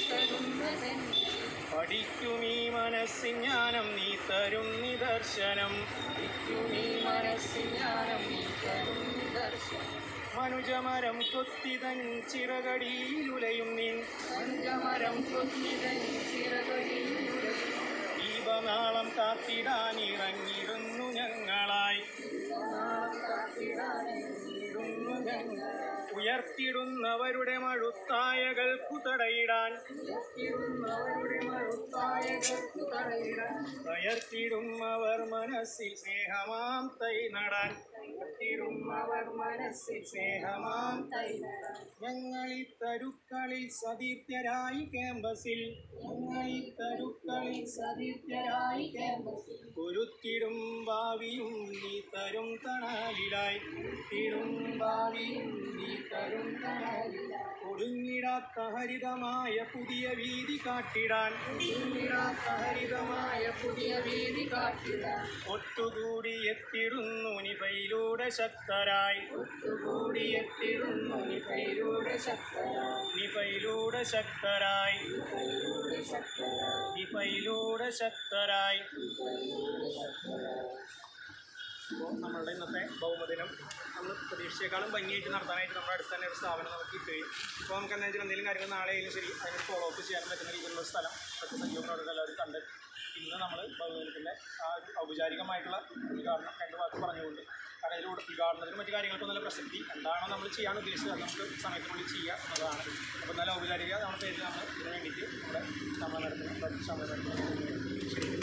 തരുന്നതെന്നെ പഠിക്കുമീ മനസ്സിൻ ജ്ഞാനം നീ തരും നിദർശനം പഠിക്കുമീ മനസ്സിൻ ജ്ഞാനം നീ തരും നിദർശനം മനുജമരം കൊത്തിതൻ ചിറകടിയിലുലയും നിൻ പഞ്ചമരം കൊത്തിതൻ ചിറകളിലൂടെ ദീപനാളം കാത്തിടാൻ ഇറങ്ങിടുന്നു ഞങ്ങളായി നാളം കാത്തിടാനിരുന്നു ഞങ്ങൾ ഉയർത്തിടുന്നവരുടെ മഴുത്തായകൾക്കു തടയിടാൻ ഇരുന്നവരുടെ മറുത്തായകൾക്കു തടയിടാൻ കയർത്തിടുന്നവർ മനസ്സിൽ സ്നേഹമാം തൈ നടാൻ അവർ മനസ്സിൽ സ്നേഹമാം തൈനടാൻ ഞങ്ങളി തരുക്കളിൽ സതീർത്ഥ്യരായി ക്യാമ്പസിൽ ഞങ്ങളി തരുക്കളിൽ സതീർത്ഥരായി ക്യാമ്പസിൽ കുരുത്തിടും ഭാവിയും നീ തരും തണലിലായി തിടും ഭാവിയും നീ തരും തണലിലായി ഒടുങ്ങിടാത്ത ഹരിതമായ പുതിയ വീതി കാട്ടിടാൻ ഒടുങ്ങിടാത്ത ഹരിതമായ പുതിയ വീതി കാട്ടിടാൻ ഒത്തുകൂടി എത്തിടുന്നു നിപയിലൂടെ ശക്തരായി ഒത്തുകൂടി എത്തിടുന്നു നിപയിലൂടെ ശക്തരായി നിപയിലൂടെ ശക്തരായി നിപയിലൂടെ ശക്തരായി അപ്പോൾ നമ്മളുടെ ഇന്നത്തെ ഭൗമദിനം നമ്മൾ പ്രതീക്ഷയെക്കാളും ഭംഗിയായിട്ട് നടത്താനായിട്ട് നമ്മുടെ അടുത്ത് തന്നെ ഒരു സ്ഥാപനം നമുക്ക് കിട്ടുകയും ഇപ്പോൾ നമുക്ക് എന്താ വെച്ചാൽ എന്തെങ്കിലും കാര്യങ്ങൾ നാളെ ആയാലും ശരി അതിന് ഫോളോ അപ്പ് ചെയ്യാൻ പറ്റുന്ന രീതിയിലുള്ള ഒരു സ്ഥലം ഒക്കെ സജീവങ്ങളോട് എല്ലാവരും കണ്ട് ഇന്ന് നമ്മൾ ഭൗമദിനത്തിൻ്റെ ആ ഒരു ഔപചാരികമായിട്ടുള്ള ഉദ്ഘാടനം രണ്ട് വാക്ക് പറഞ്ഞുകൊണ്ട് കടയിലൂടെ ഉദ്ഘാടനത്തിന് മറ്റു കാര്യങ്ങൾക്കും നല്ല പ്രസക്തി എന്താണോ നമ്മൾ ചെയ്യാൻ ഉദ്ദേശിച്ചത് അത് നമുക്ക് സമയത്തിനുള്ളിൽ ചെയ്യുക എന്നതാണ് അപ്പോൾ നല്ല ഔപചാരിക നമ്മുടെ പേരിൽ നമ്മൾ ഇതിന് വേണ്ടിയിട്ട് നമ്മുടെ സമയം നടത്തുന്ന സമയം നടത്തുന്ന